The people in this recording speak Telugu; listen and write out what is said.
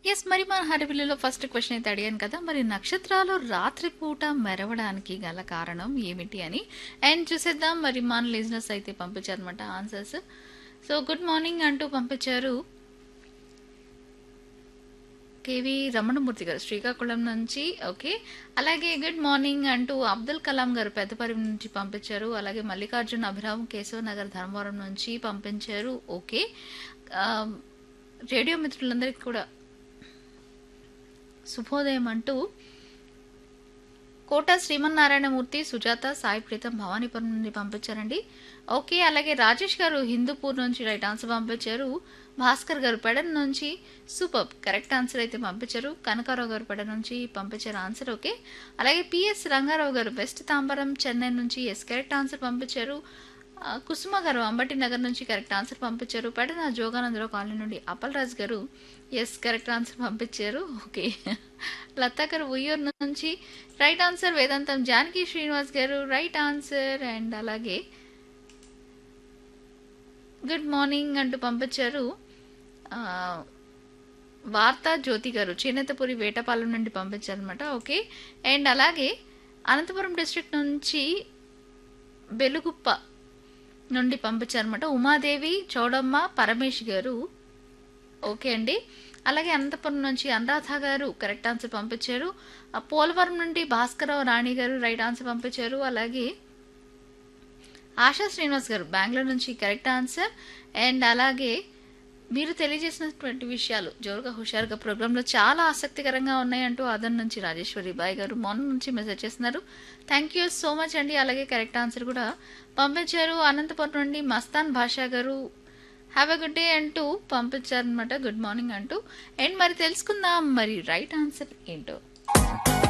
ఎస్ మరి మన హరివిల్లులో ఫస్ట్ క్వశ్చన్ అయితే అడిగాను కదా మరి నక్షత్రాలు రాత్రిపూట మెరవడానికి గల కారణం ఏమిటి అని అండ్ చూసేద్దాం మరి మన లిజినెస్ అయితే పంపించారు అనమాట ఆన్సర్స్ సో గుడ్ మార్నింగ్ అంటూ పంపించారు కేవి రమణమూర్తి గారు శ్రీకాకుళం నుంచి ఓకే అలాగే గుడ్ మార్నింగ్ అంటూ అబ్దుల్ కలాం గారు పెద్దపరి నుంచి పంపించారు అలాగే మల్లికార్జున్ అభిరామ్ కేశవ్ నగర్ ధర్మవరం నుంచి పంపించారు ఓకే ఆ, రేడియో మిత్రులందరికీ కూడా శుభోదయం అంటూ కోట శ్రీమన్నారాయణమూర్తి సుజాత సాయి ప్రీతం భవానీపురం నుండి పంపించారండి ఓకే అలాగే రాజేష్ గారు హిందూపూర్ నుంచి రైట్ ఆన్సర్ పంపించారు భాస్కర్ గారు పెడన్ నుంచి సూపర్ కరెక్ట్ ఆన్సర్ అయితే పంపించారు కనకారావు గారు పెడ నుంచి పంపించారు ఆన్సర్ ఓకే అలాగే పిఎస్ రంగారావు గారు వెస్ట్ తాంబరం చెన్నై నుంచి ఎస్ కరెక్ట్ ఆన్సర్ పంపించారు ఆ, కుసుమ గారు అంబటి నగర్ నుంచి కరెక్ట్ ఆన్సర్ పంపించారు పెడన జోగానందరావు కాలనీ నుండి అప్పల్ రాజ్ గారు ఎస్ కరెక్ట్ ఆన్సర్ పంపించారు ఓకే లతా గారు ఉయ్యూరు నుంచి రైట్ ఆన్సర్ వేదాంతం జానకి శ్రీనివాస్ గారు రైట్ ఆన్సర్ అండ్ అలాగే గుడ్ మార్నింగ్ అంటూ పంపించారు ఆ, వార్తా జ్యోతి గారు చేనేతపురి వేటపాలెం నుండి పంపించారనమాట ఓకే అండ్ అలాగే అనంతపురం డిస్ట్రిక్ట్ నుంచి బెలుగుప్ప నుండి పంపించారనమాట ఉమాదేవి చౌడమ్మ పరమేష్ గారు ఓకే అండి అలాగే అనంతపురం నుంచి అనురాధ గారు కరెక్ట్ ఆన్సర్ పంపించారు ఆ పోలవరం నుండి భాస్కరరావు రాణి గారు రైట్ ఆన్సర్ పంపించారు అలాగే ఆశా శ్రీనివాస్ గారు బెంగళూరు నుంచి కరెక్ట్ ఆన్సర్ అండ్ అలాగే మీరు తెలియజేసినటువంటి విషయాలు జోరుగా హుషారుగా ప్రోగ్రాంలో చాలా ఆసక్తికరంగా ఉన్నాయంటూ అదన్ నుంచి రాజేశ్వరి బాయ్ గారు మొన్న నుంచి మెసేజ్ చేస్తున్నారు థ్యాంక్ యూ సో మచ్ అండి అలాగే కరెక్ట్ ఆన్సర్ కూడా పంపించారు అనంతపురం నుండి మస్తాన్ భాషా గారు హ్యావ్ ఎ గుడ్ డే అంటూ పంపించారనమాట గుడ్ మార్నింగ్ అంటూ అండ్ మరి తెలుసుకుందాం మరి రైట్ ఆన్సర్ ఏంటో